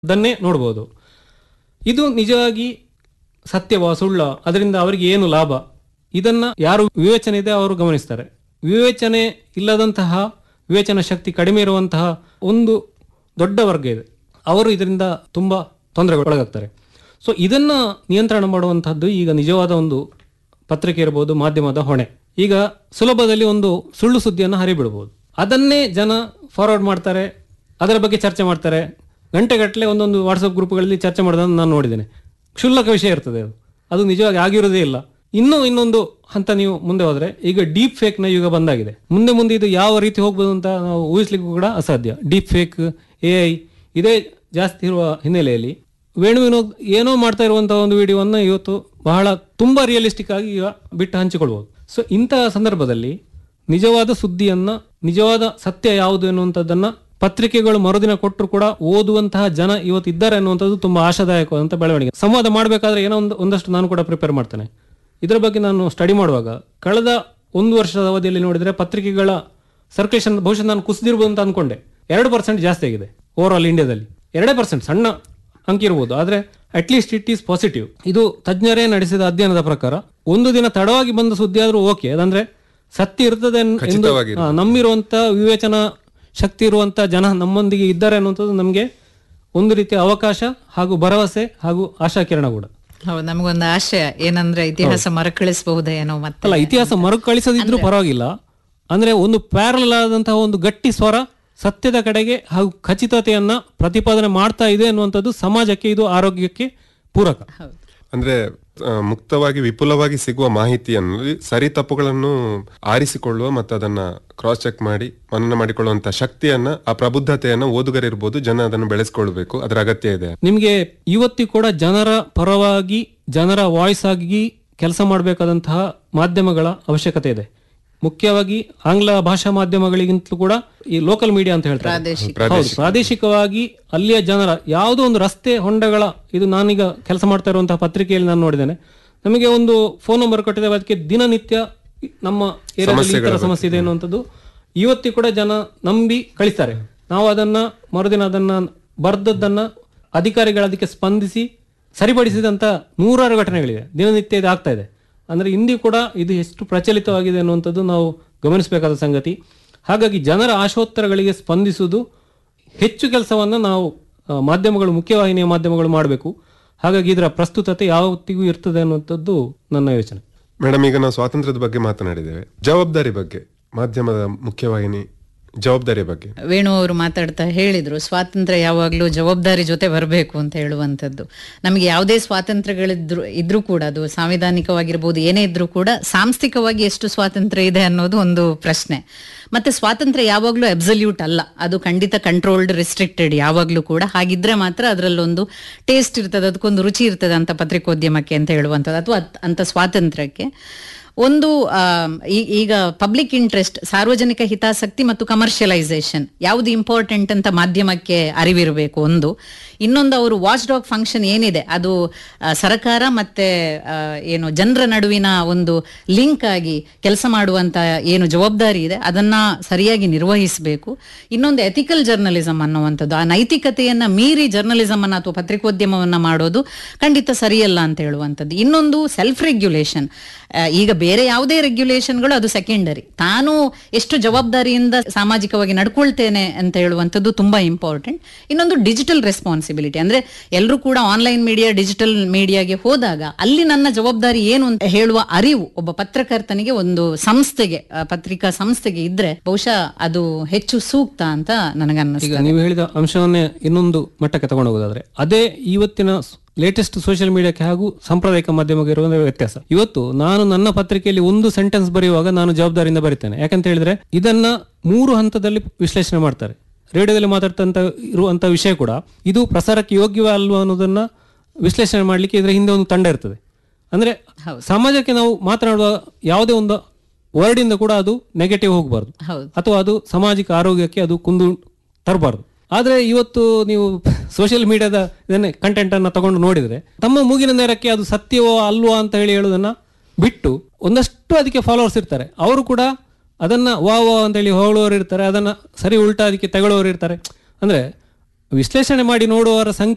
ಅದನ್ನೇ ನೋಡ್ಬೋದು ಇದು ನಿಜವಾಗಿ ಸತ್ಯವಾ ಸುಳ್ಳ ಅದರಿಂದ ಅವರಿಗೆ ಏನು ಲಾಭ ಇದನ್ನ ಯಾರು ವಿವೇಚನೆ ಇದೆ ಅವರು ಗಮನಿಸ್ತಾರೆ ವಿವೇಚನೆ ಇಲ್ಲದಂತಹ ವಿವೇಚನಾ ಶಕ್ತಿ ಕಡಿಮೆ ಇರುವಂತಹ ಒಂದು ದೊಡ್ಡ ವರ್ಗ ಇದೆ ಅವರು ಇದರಿಂದ ತುಂಬಾ ತೊಂದರೆಗೆ ಒಳಗಾಗ್ತಾರೆ ಸೊ ಇದನ್ನ ನಿಯಂತ್ರಣ ಮಾಡುವಂತಹದ್ದು ಈಗ ನಿಜವಾದ ಒಂದು ಪತ್ರಿಕೆ ಇರಬಹುದು ಮಾಧ್ಯಮದ ಹೊಣೆ ಈಗ ಸುಲಭದಲ್ಲಿ ಒಂದು ಸುಳ್ಳು ಸುದ್ದಿಯನ್ನು ಹರಿಬಿಡ್ಬೋದು ಅದನ್ನೇ ಜನ ಫಾರ್ವರ್ಡ್ ಮಾಡ್ತಾರೆ ಅದರ ಬಗ್ಗೆ ಚರ್ಚೆ ಮಾಡ್ತಾರೆ ಗಂಟೆಗಟ್ಟಲೆ ಒಂದೊಂದು ವಾಟ್ಸಪ್ ಗ್ರೂಪ್ಗಳಲ್ಲಿ ಚರ್ಚೆ ಮಾಡೋದನ್ನು ನಾನು ನೋಡಿದ್ದೇನೆ ಕ್ಷುಲ್ಲಕ ವಿಷಯ ಇರ್ತದೆ ಅದು ಅದು ನಿಜವಾಗಿ ಆಗಿರೋದೇ ಇಲ್ಲ ಇನ್ನೂ ಇನ್ನೊಂದು ಹಂತ ನೀವು ಮುಂದೆ ಹೋದ್ರೆ ಈಗ ಡೀಪ್ ಫೇಕ್ ನ ಯುಗ ಬಂದಾಗಿದೆ ಮುಂದೆ ಮುಂದೆ ಇದು ಯಾವ ರೀತಿ ಹೋಗ್ಬೋದು ಅಂತ ನಾವು ಊಹಿಸ್ಲಿಕ್ಕೂ ಕೂಡ ಅಸಾಧ್ಯ ಡೀಪ್ ಫೇಕ್ ಎ ಐ ಇದೇ ಜಾಸ್ತಿ ಇರುವ ಹಿನ್ನೆಲೆಯಲ್ಲಿ ವೇಣು ವಿನೋದ್ ಏನೋ ಮಾಡ್ತಾ ಇರುವಂತಹ ಒಂದು ವಿಡಿಯೋವನ್ನು ಇವತ್ತು ಬಹಳ ತುಂಬಾ ರಿಯಲಿಸ್ಟಿಕ್ ಆಗಿ ಈಗ ಬಿಟ್ಟು ಹಂಚಿಕೊಳ್ಬಹುದು ಸೊ ಇಂತಹ ಸಂದರ್ಭದಲ್ಲಿ ನಿಜವಾದ ಸುದ್ದಿಯನ್ನ ನಿಜವಾದ ಸತ್ಯ ಯಾವುದು ಎನ್ನುವಂಥದ್ದನ್ನ ಪತ್ರಿಕೆಗಳು ಮರುದಿನ ಕೊಟ್ಟರು ಕೂಡ ಓದುವಂತಹ ಜನ ಇವತ್ತು ಇದ್ದಾರೆ ಅನ್ನುವಂಥದ್ದು ತುಂಬಾ ಆಶಾದಾಯಕವಾದಂಥ ಬೆಳವಣಿಗೆ ಸಂವಾದ ಮಾಡಬೇಕಾದ್ರೆ ಏನೋ ಒಂದು ಒಂದಷ್ಟು ನಾನು ಕೂಡ ಪ್ರಿಪೇರ್ ಮಾಡ್ತೇನೆ ಇದರ ಬಗ್ಗೆ ನಾನು ಸ್ಟಡಿ ಮಾಡುವಾಗ ಕಳೆದ ಒಂದು ವರ್ಷದ ಅವಧಿಯಲ್ಲಿ ನೋಡಿದ್ರೆ ಪತ್ರಿಕೆಗಳ ಸರ್ಕ್ಯುಲೇಷನ್ ಬಹುಶಃ ನಾನು ಕುಸಿದಿರ್ಬೋದು ಅಂತ ಅನ್ಕೊಂಡೆ ಎರಡು ಪರ್ಸೆಂಟ್ ಜಾಸ್ತಿ ಆಗಿದೆ ಓವರ್ ಆಲ್ ಇಂಡಿಯಾದಲ್ಲಿ ಎರಡೇ ಪರ್ಸೆಂಟ್ ಸಣ್ಣ ಅಂಕಿ ಇರ್ಬೋದು ಆದ್ರೆ ಅಟ್ಲೀಸ್ಟ್ ಇಟ್ ಈಸ್ ಪಾಸಿಟಿವ್ ಇದು ತಜ್ಞರೇ ನಡೆಸಿದ ಅಧ್ಯಯನದ ಪ್ರಕಾರ ಒಂದು ದಿನ ತಡವಾಗಿ ಬಂದ ಸುದ್ದಿ ಆದ್ರೂ ಓಕೆ ಅದಂದ್ರೆ ಸತ್ಯ ಇರ್ತದೆ ಎನ್- ಎಂದು ಖಚಿತವಾಗಿ ಆ, ನಂಬಿರುವಂತ ವಿವೇಚನಾ ಶಕ್ತಿ ಇರುವಂತ ಜನ ನಮ್ಮೊಂದಿಗೆ ಇದ್ದಾರೆ ಅನ್ನುವಂಥದ್ದು ನಮಗೆ ಒಂದು ರೀತಿಯ ಅವಕಾಶ ಹಾಗೂ ಭರವಸೆ ಹಾಗೂ ಆಶಾಕಿರಣ ಕೂಡ ಹೌದು ನಮಗೊಂದು ಆಶಯ ಏನಂದ್ರೆ ಇತಿಹಾಸ ಮರುಕಳಿಸಬಹುದೇ ಏನೋ ಮತ್ತೆ ಅಲ್ಲ ಇತಿಹಾಸ ಮರುಕಳಿಸದಿದ್ರೂ ಪರವಾಗಿಲ್ಲ ಅಂದ್ರೆ ಒಂದು ಪ್ಯಾರಲ್ ಆದಂತಹ ಒಂದು ಗಟ್ಟಿ ಸ್ವರ ಸತ್ಯದ ಕಡೆಗೆ ಹಾಗೂ ಖಚಿತತೆಯನ್ನ ಪ್ರತಿಪಾದನೆ ಮಾಡ್ತಾ ಇದೆ ಅನ್ನುವಂಥದ್ದು ಸಮಾಜಕ್ಕೆ ಇದು ಆರೋಗ್ಯಕ್ಕೆ ಪೂರಕ ಹೌದು ಅಂದ್ರೆ ಆ, ಮುಕ್ತವಾಗಿ ವಿಪುಲವಾಗಿ ಸಿಗುವ ಮಾಹಿತಿಯನ್ನು ಸರಿ ತಪ್ಪುಗಳನ್ನು ಆರಿಸಿಕೊಳ್ಳುವ ಮತ್ತು ಅದನ್ನ ಕ್ರಾಸ್ ಚೆಕ್ ಮಾಡಿ ಮನನ ಮಾಡಿಕೊಳ್ಳುವಂತ ಶಕ್ತಿಯನ್ನ ಆ ಪ್ರಬುದ್ಧತೆಯನ್ನ ಓದುಗರಿರ್ಬೋದು ಜನ ಅದನ್ನು ಬೆಳೆಸ್ಕೊಳ್ಬೇಕು ಅದರ ಅಗತ್ಯ ಇದೆ ನಿಮಗೆ ಇವತ್ತಿ ಕೂಡ ಜನರ ಪರವಾಗಿ ಜನರ ವಾಯ್ಸ್ ಆಗಿ ಕೆಲಸ ಮಾಡಬೇಕಾದಂತಹ ಮಾಧ್ಯಮಗಳ ಅವಶ್ಯಕತೆ ಇದೆ ಮುಖ್ಯವಾಗಿ ಆಂಗ್ಲ ಭಾಷಾ ಮಾಧ್ಯಮಗಳಿಗಿಂತಲೂ ಕೂಡ ಈ ಲೋಕಲ್ ಮೀಡಿಯಾ ಅಂತ ಹೇಳ್ತಾರೆ ಪ್ರಾದೇಶಿಕ ಹೌದು ಪ್ರಾದೇಶಿಕವಾಗಿ ಅಲ್ಲಿಯ ಜನರ ಯಾವುದೋ ಒಂದು ರಸ್ತೆ ಹೊಂಡಗಳ ಇದು ನಾನೀಗ ಕೆಲಸ ಮಾಡ್ತಾ ಇರುವಂತಹ ಪತ್ರಿಕೆಯಲ್ಲಿ ನಾನು ನೋಡಿದ್ದೇನೆ ನಮಗೆ ಒಂದು ಫೋನ್ ನಂಬರ್ ಕೊಟ್ಟಿದ್ದೇವೆ ಅದಕ್ಕೆ ದಿನನಿತ್ಯ ನಮ್ಮ ಏರಿಯಾದಲ್ಲಿ ಈ ತರ ಸಮಸ್ಯೆ ಇದೆ ಅನ್ನುವಂಥದ್ದು ಇವತ್ತಿ ಕೂಡ ಜನ ನಂಬಿ ಕಳಿಸ್ತಾರೆ ನಾವು ಅದನ್ನ ಮರುದಿನ ಅದನ್ನ ಬರ್ದದ್ದನ್ನ ಅಧಿಕಾರಿಗಳು ಅದಕ್ಕೆ ಸ್ಪಂದಿಸಿ ಸರಿಪಡಿಸಿದಂತ ನೂರಾರು ಘಟನೆಗಳಿದೆ ದಿನನಿತ್ಯ ಇದು ಆಗ್ತಾ ಇದೆ ಅಂದ್ರೆ ಇಂದಿ ಕೂಡ ಇದು ಎಷ್ಟು ಪ್ರಚಲಿತವಾಗಿದೆ ಅನ್ನುವಂಥದ್ದು ನಾವು ಗಮನಿಸಬೇಕಾದ ಸಂಗತಿ ಹಾಗಾಗಿ ಜನರ ಆಶೋತ್ತರಗಳಿಗೆ ಸ್ಪಂದಿಸುವುದು ಹೆಚ್ಚು ಕೆಲಸವನ್ನ ನಾವು ಆ, ಮಾಧ್ಯಮಗಳು ಮುಖ್ಯವಾಹಿನಿಯ ಮಾಧ್ಯಮಗಳು ಮಾಡಬೇಕು ಹಾಗಾಗಿ ಇದರ ಪ್ರಸ್ತುತತೆ ಯಾವತ್ತಿಗೂ ಇರ್ತದೆ ಅನ್ನುವಂಥದ್ದು ನನ್ನ ಯೋಚನೆ ಮೇಡಮ್ ಈಗ ನಾವು ಸ್ವಾತಂತ್ರ್ಯದ ಬಗ್ಗೆ ಮಾತನಾಡಿದ್ದೇವೆ ಜವಾಬ್ದಾರಿ ಬಗ್ಗೆ ಮಾಧ್ಯಮದ ಮುಖ್ಯವಾಹಿನಿ ಜವಾಬ್ದಾರಿ ಬಗ್ಗೆ ವೇಣು ಅವರು ಮಾತಾಡ್ತಾ ಹೇಳಿದ್ರು ಸ್ವಾತಂತ್ರ್ಯ ಯಾವಾಗಲೂ ಜವಾಬ್ದಾರಿ ಜೊತೆ ಬರಬೇಕು ಅಂತ ಹೇಳುವಂಥದ್ದು ನಮಗೆ ಯಾವುದೇ ಸ್ವಾತಂತ್ರ್ಯಗಳಿದ್ರು ಇದ್ರೂ ಕೂಡ ಅದು ಸಾಂವಿಧಾನಿಕವಾಗಿರ್ಬೋದು ಏನೇ ಇದ್ರೂ ಕೂಡ ಸಾಂಸ್ಥಿಕವಾಗಿ ಎಷ್ಟು ಸ್ವಾತಂತ್ರ್ಯ ಇದೆ ಅನ್ನೋದು ಒಂದು ಪ್ರಶ್ನೆ ಮತ್ತೆ ಸ್ವಾತಂತ್ರ್ಯ ಯಾವಾಗಲೂ ಅಬ್ಸಲ್ಯೂಟ್ ಅಲ್ಲ ಅದು ಖಂಡಿತ ಕಂಟ್ರೋಲ್ಡ್ ರಿಸ್ಟ್ರಿಕ್ಟೆಡ್ ಯಾವಾಗಲೂ ಕೂಡ ಹಾಗಿದ್ರೆ ಮಾತ್ರ ಅದರಲ್ಲೊಂದು ಟೇಸ್ಟ್ ಇರ್ತದೆ ಅದಕ್ಕೊಂದು ರುಚಿ ಇರ್ತದೆ ಅಂತ ಪತ್ರಿಕೋದ್ಯಮಕ್ಕೆ ಅಂತ ಹೇಳುವಂಥದ್ದು ಅಥವಾ ಅತ್- ಅಂತ ಸ್ವಾತಂತ್ರ್ಯಕ್ಕೆ ಒಂದು ಆ, ಈ- ಈಗ ಪಬ್ಲಿಕ್ ಇಂಟ್ರೆಸ್ಟ್ ಸಾರ್ವಜನಿಕ ಹಿತಾಸಕ್ತಿ ಮತ್ತು ಕಮರ್ಷಿಯಲೈಸೇಷನ್ ಯಾವುದು ಇಂಪಾರ್ಟೆಂಟ್ ಅಂತ ಮಾಧ್ಯಮಕ್ಕೆ ಅರಿವಿರಬೇಕು ಒಂದು ಇನ್ನೊಂದು ಅವರು ವಾಚ್ ಡಾಗ್ ಫಂಕ್ಷನ್ ಏನಿದೆ ಅದು ಆ, ಸರ್ಕಾರ ಮತ್ತೆ ಆ, ಏನು ಜನರ ನಡುವಿನ ಒಂದು ಲಿಂಕ್ ಆಗಿ ಕೆಲಸ ಮಾಡುವಂತ ಏನು ಜವಾಬ್ದಾರಿ ಇದೆ ಅದನ್ನ ಸರಿಯಾಗಿ ನಿರ್ವಹಿಸಬೇಕು ಇನ್ನೊಂದು ಎಥಿಕಲ್ ಜರ್ನಲಿಸಂ ಅನ್ನುವಂಥದ್ದು ಆ ನೈತಿಕತೆಯನ್ನ ಮೀರಿ ಜರ್ನಲಿಸಮ್ ಅನ್ನ ಅಥವಾ ಪತ್ರಿಕೋದ್ಯಮವನ್ನ ಮಾಡೋದು ಖಂಡಿತ ಸರಿಯಲ್ಲ ಅಂತ ಹೇಳುವಂಥದ್ದು ಇನ್ನೊಂದು ಸೆಲ್ಫ್ ರೆಗ್ಯುಲೇಷನ್ ಈಗ ಬೇರೆ ಯಾವುದೇ ರೆಗ್ಯುಲೇಷನ್ಗಳು ಅದು ಸೆಕೆಂಡರಿ ತಾನು ಎಷ್ಟು ಜವಾಬ್ದಾರಿಯಿಂದ ಸಾಮಾಜಿಕವಾಗಿ ನಡ್ಕೊಳ್ತೇನೆ ಅಂತ ಹೇಳುವಂಥದ್ದು ತುಂಬಾ ಇಂಪಾರ್ಟೆಂಟ್ ಇನ್ನೊಂದು ಡಿಜಿಟಲ್ ರೆಸ್ಪಾನ್ಸಿಬಿಲಿಟಿ ಅಂದ್ರೆ ಎಲ್ಲರೂ ಕೂಡ ಆನ್ಲೈನ್ ಮೀಡಿಯಾ ಡಿಜಿಟಲ್ ಮೀಡಿಯಾಗೆ ಹೋದಾಗ ಅಲ್ಲಿ ನನ್ನ ಜವಾಬ್ದಾರಿ ಏನು ಅಂತ ಹೇಳುವ ಅರಿವು ಒಬ್ಬ ಪತ್ರಕರ್ತನಿಗೆ ಒಂದು ಸಂಸ್ಥೆಗೆ ಆ, ಪತ್ರಿಕಾ ಸಂಸ್ಥೆಗೆ ಇದ್ರೆ ಬಹುಶಃ ಅದು ಹೆಚ್ಚು ಸೂಕ್ತ ಅಂತ ಈಗ ನನಗನ್ನಿಸ್ತದೆ ನೀವು ಹೇಳಿದ ಅಂಶವನ್ನೇ ಇನ್ನೊಂದು ಮಟ್ಟಕ್ಕೆ ತಗೊಂಡು ಹೋಗೋದಾದ್ರೆ ಅದೇ ಇವತ್ತಿನ ಲೇಟೆಸ್ಟ್ ಸೋಷಿಯಲ್ ಮೀಡಿಯಾಕ್ಕೆ ಹಾಗೂ ಸಾಂಪ್ರದಾಯಿಕ ಮಾಧ್ಯಮಕ್ಕೆ ಇರುವ ವ್ಯತ್ಯಾಸ ಇವತ್ತು ನಾನು ನನ್ನ ಪತ್ರಿಕೆಯಲ್ಲಿ ಒಂದು ಸೆಂಟೆನ್ಸ್ ಬರೆಯುವಾಗ ನಾನು ಜವಾಬ್ದಾರಿಯಿಂದ ಬರಿತೇನೆ ಯಾಕಂತ ಹೇಳಿದ್ರೆ ಇದನ್ನ ಮೂರು ಹಂತದಲ್ಲಿ ವಿಶ್ಲೇಷಣೆ ಮಾಡ್ತಾರೆ ರೇಡಿಯೋದಲ್ಲಿ ಮಾತಾಡ್ತಂತ ಇರುವಂತ ವಿಷಯ ಕೂಡ ಇದು ಪ್ರಸಾರಕ್ಕೆ ಯೋಗ್ಯವೇ ಅಲ್ವಾ ಅನ್ನೋದನ್ನ ವಿಶ್ಲೇಷಣೆ ಮಾಡ್ಲಿಕ್ಕೆ ಇದರ ಹಿಂದೆ ಒಂದು ತಂಡ ಇರ್ತದೆ ಅಂದ್ರೆ ಸಮಾಜಕ್ಕೆ ನಾವು ಮಾತನಾಡುವ ಯಾವುದೇ ಒಂದು ವರ್ಡಿಂದ ಕೂಡ ಅದು ನೆಗೆಟಿವ್ ಹೋಗಬಾರ್ದು ಹೌದು ಅಥವಾ ಅದು ಸಾಮಾಜಿಕ ಆರೋಗ್ಯಕ್ಕೆ ಅದು ಕುಂದು ತರಬಾರ್ದು ಆದ್ರೆ ಇವತ್ತು ನೀವು ಸೋಷಿಯಲ್ ಮೀಡಿಯಾದ ಇದನ್ನೇ ಕಂಟೆಂಟ್ ಅನ್ನ ತಗೊಂಡು ನೋಡಿದ್ರೆ ತಮ್ಮ ಮೂಗಿನ ನೇರಕ್ಕೆ ಅದು ಸತ್ಯವೋ ಅಲ್ವೋ ಅಂತ ಹೇಳಿ ಹೇಳೋದನ್ನ ಬಿಟ್ಟು ಒಂದಷ್ಟು ಅದಕ್ಕೆ ಫಾಲೋವರ್ಸ್ ಇರ್ತಾರೆ ಅವರು ಕೂಡ ಅದನ್ನ ವಾ ವಾ ಅಂತೇಳಿ ಹೊಗಳೋರು ಇರ್ತಾರೆ ಅದನ್ನ ಸರಿ ಉಲ್ಟಾ ಅದಕ್ಕೆ ತಗೊಳ್ಳೋರು ಇರ್ತಾರೆ ಅಂದ್ರೆ ವಿಶ್ಲೇಷಣೆ ಮಾಡಿ ನೋಡುವವರ ಸಂಖ್ಯೆ